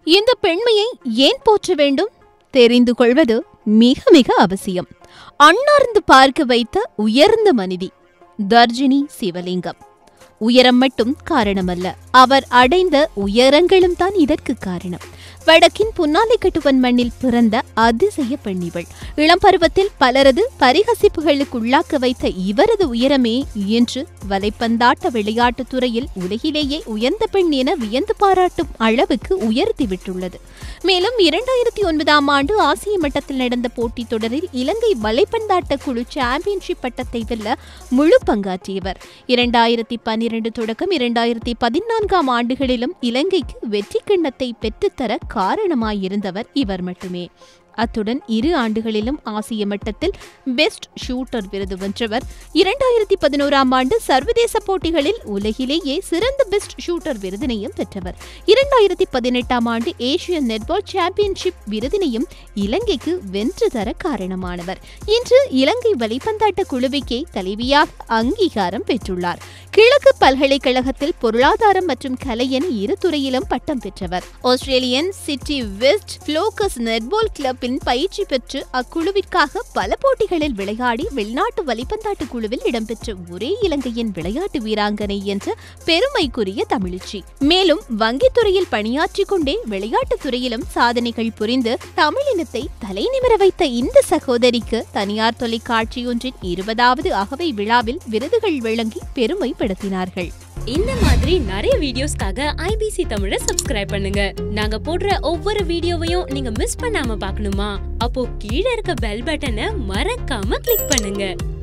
இந்த பெண்மையை ஏன் போற்ற வேண்டும் தெரிந்து கொள்வது மிக மிக அவசியம் அண்ணார்ந்து பார்க்க வைத்த உயர்ந்த மனிதி தர்ஜினி சிவலிங்கம் உயரம் மட்டும் காரணமல்ல அவர் அடைந்த உயரங்களும் தான் இதற்கு காரணம் வடக்கின் புன்னாலை கட்டுவன் மண்ணில் பிறந்த அதிசய பெண்ணிவள் இளம் பருவத்தில் பலரது பரிகசிப்புகளுக்கு உள்ளாக்க வைத்த இவரது உயரமே இன்று வலைப்பந்தாட்ட விளையாட்டுத் துறையில் உலகிலேயே உயர்ந்த பெண் என வியந்து பாராட்டும் அளவுக்கு உயர்த்தி விட்டுள்ளது மேலும் இரண்டாயிரத்தி ஒன்பதாம் ஆண்டு ஆசிய மட்டத்தில் நடந்த போட்டித் தொடரில் இலங்கை வலைப்பந்தாட்ட குழு சாம்பியன்ஷிப் பட்டத்தை வெல்ல முழு பங்காற்றியவர் இரண்டாயிரத்தி பன்னிரண்டு தொடக்கம் இரண்டாயிரத்தி பதினான்காம் ஆண்டுகளிலும் இலங்கைக்கு வெற்றி கிண்ணத்தை பெற்றுத்தர காரணமாயிருந்தவர் இவர் மட்டுமே அத்துடன் இரு ஆண்டுகளிலும் ஆசிய மட்டத்தில் பெஸ்ட் ஷூட்டர் விருது வென்றவர் இரண்டாயிரத்தி பதினோராம் ஆண்டு சர்வதேச போட்டிகளில் உலகிலேயே சிறந்த பெஸ்ட் ஷூட்டர் விருதினையும் பெற்றவர் இரண்டாயிரத்தி பதினெட்டாம் ஆண்டு ஏசியன் நெட்பால் சாம்பியன்ஷிப் விருதினையும் இலங்கைக்கு வென்று தர காரணமானவர் இன்று இலங்கை வலைப்பந்தாட்ட குழுவிற்கே தலைவியாக அங்கீகாரம் பெற்றுள்ளார் கிழக்கு பல்கலைக்கழகத்தில் பொருளாதாரம் மற்றும் கலை என இரு துறையிலும் பட்டம் பெற்றவர் ஆஸ்திரேலியன் சிட்டி வெஸ்ட் புளோக்கஸ் நெட்பால் கிளப்பின் பயிற்சி பெற்று அக்குழுவிற்காக பல போட்டிகளில் விளையாடி வெளிநாட்டு வலிப்பந்தாட்டு குழுவில் இடம்பெற்ற ஒரே இலங்கையின் விளையாட்டு வீராங்கனை என்ற பெருமைக்குரிய தமிழிச்சி மேலும் வங்கித்துறையில் பணியாற்றிக் கொண்டே விளையாட்டுத் துறையிலும் சாதனைகள் புரிந்து தமிழினத்தை தலைநிமிர வைத்த இந்த சகோதரிக்கு தனியார் தொலைக்காட்சியொன்றின் இருபதாவது அகவை விழாவில் விருதுகள் வழங்கி பெருமைப்படுத்தினார்கள் இந்த மாதிரி நிறைய வீடியோஸ்க்காக ஐபிசி தமிழை சப்ஸ்கிரைப் பண்ணுங்க நாங்க போடுற ஒவ்வொரு வீடியோவையும் நீங்க மிஸ் பண்ணாம பார்க்கணுமா அப்போ கீழே இருக்க பெல் பட்டனை மறக்காம கிளிக் பண்ணுங்க